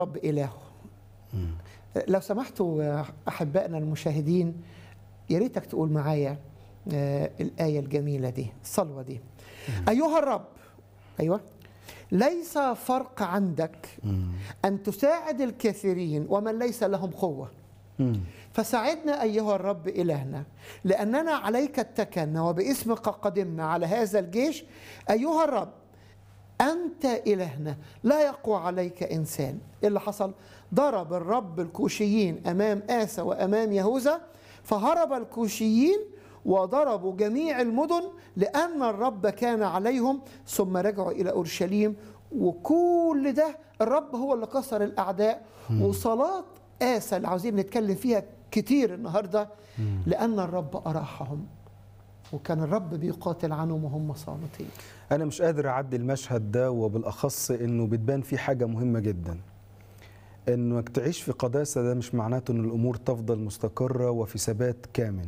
رب إلهه لو سمحتوا أحبائنا المشاهدين يا ريتك تقول معايا آه، الآية الجميلة دي الصلوة دي أيها الرب أيوة ليس فرق عندك أن تساعد الكثيرين ومن ليس لهم قوة فساعدنا أيها الرب إلهنا لأننا عليك اتكلنا وباسمك قدمنا على هذا الجيش أيها الرب أنت إلهنا لا يقوى عليك إنسان إيه اللي حصل ضرب الرب الكوشيين أمام آسى وأمام يهوذا فهرب الكوشيين وضربوا جميع المدن لأن الرب كان عليهم ثم رجعوا إلى أورشليم وكل ده الرب هو اللي كسر الأعداء وصلاة آسى اللي عاوزين نتكلم فيها كتير النهاردة لأن الرب أراحهم وكان الرب بيقاتل عنهم وهم صامتين انا مش قادر اعدي المشهد ده وبالاخص انه بتبان فيه حاجه مهمه جدا انك تعيش في قداسه ده مش معناته ان الامور تفضل مستقره وفي ثبات كامل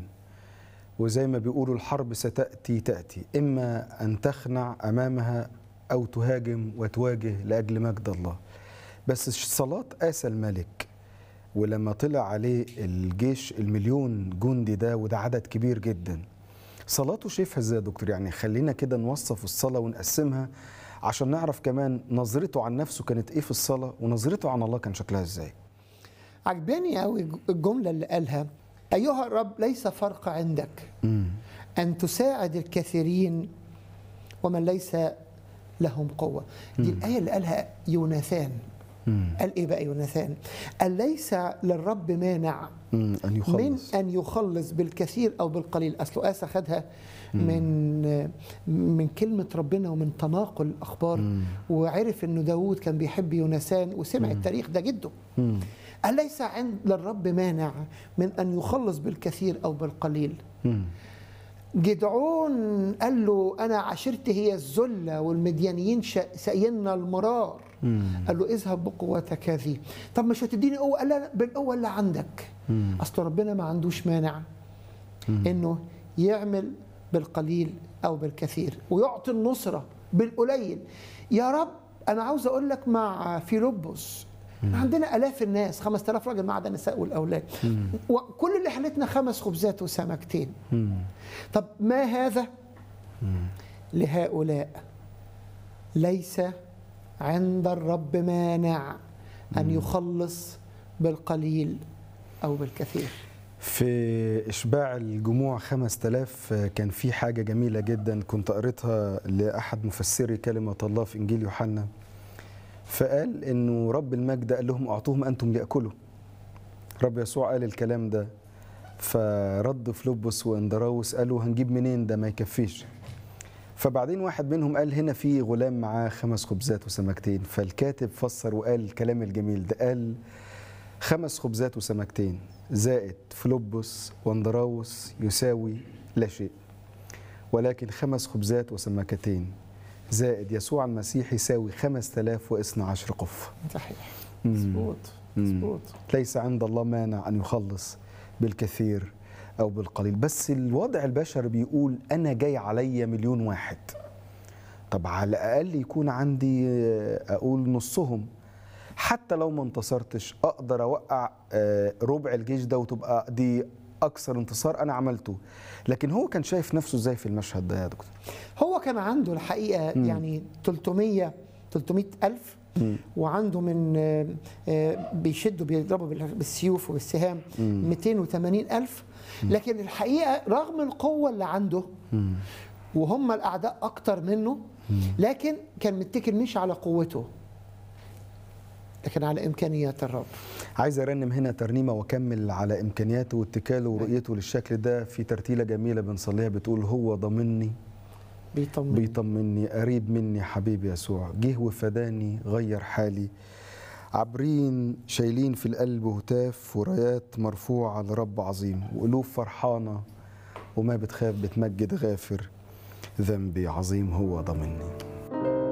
وزي ما بيقولوا الحرب ستاتي تاتي اما ان تخنع امامها او تهاجم وتواجه لاجل مجد الله بس صلاه اسى الملك ولما طلع عليه الجيش المليون جندي ده وده عدد كبير جدا صلاته شايفها ازاي يا دكتور يعني خلينا كده نوصف الصلاه ونقسمها عشان نعرف كمان نظرته عن نفسه كانت ايه في الصلاه ونظرته عن الله كان شكلها ازاي عجباني قوي الجملة اللي قالها أيها الرب ليس فرق عندك أن تساعد الكثيرين ومن ليس لهم قوة دي الآية اللي قالها يوناثان قال إيه بقى يوناثان قال ليس للرب مانع مم. ان من يخلص أن يخلص بالكثير أو بالقليل أصله آسى خدها من من كلمة ربنا ومن تناقل الأخبار وعرف أنه داود كان بيحب يوناثان وسمع التاريخ ده جده مم. قال ليس عند للرب مانع من أن يخلص بالكثير أو بالقليل مم. جدعون قال له أنا عشيرتي هي الذلة والمديانيين شا- ساينا المرار قال له اذهب بقوتك هذه طب مش هتديني قوة قال لا بالقوة اللي عندك أصل ربنا ما عندوش مانع إنه يعمل بالقليل أو بالكثير ويعطي النصرة بالقليل يا رب أنا عاوز أقول لك مع فيلبس عندنا آلاف الناس 5000 راجل ما عدا النساء والأولاد وكل اللي حالتنا خمس خبزات وسمكتين مم. طب ما هذا لهؤلاء ليس عند الرب مانع أن يخلص بالقليل أو بالكثير في إشباع الجموع 5000 كان في حاجة جميلة جدا كنت قريتها لأحد مفسري كلمة الله في إنجيل يوحنا فقال إنه رب المجد قال لهم أعطوهم أنتم ليأكلوا رب يسوع قال الكلام ده فرد فلوبس واندراوس قالوا هنجيب منين ده ما يكفيش فبعدين واحد منهم قال هنا في غلام معاه خمس خبزات وسمكتين فالكاتب فسر وقال الكلام الجميل ده قال خمس خبزات وسمكتين زائد فلوبس واندراوس يساوي لا شيء ولكن خمس خبزات وسمكتين زائد يسوع المسيح يساوي خمس تلاف واثنى عشر قف صحيح مم. مظبوط مم. مظبوط ليس عند الله مانع أن يخلص بالكثير أو بالقليل بس الوضع البشري بيقول أنا جاي عليا مليون واحد طب على الأقل يكون عندي آه، أقول نصهم حتى لو ما انتصرتش أقدر أوقع آه، ربع الجيش ده وتبقى دي أكثر انتصار أنا عملته لكن هو كان شايف نفسه إزاي في المشهد ده يا دكتور هو كان عنده الحقيقة يعني 300 300 ألف وعنده من آه، آه، بيشدوا بيضربوا بال- بالسيوف وبالسهام 280 ألف لكن الحقيقة رغم القوة اللي عنده وهم الأعداء أكتر منه لكن كان متكل مش على قوته لكن على إمكانيات الرب عايز ارنم هنا ترنيمه واكمل على امكانياته واتكاله ورؤيته للشكل ده في ترتيله جميله بنصليها بتقول هو ضمني بيطمن بيطمني قريب مني حبيبي يسوع جه وفداني غير حالي عابرين شايلين في القلب هتاف ورايات مرفوعة لرب عظيم وقلوب فرحانة وما بتخاف بتمجد غافر ذنبي عظيم هو ضمني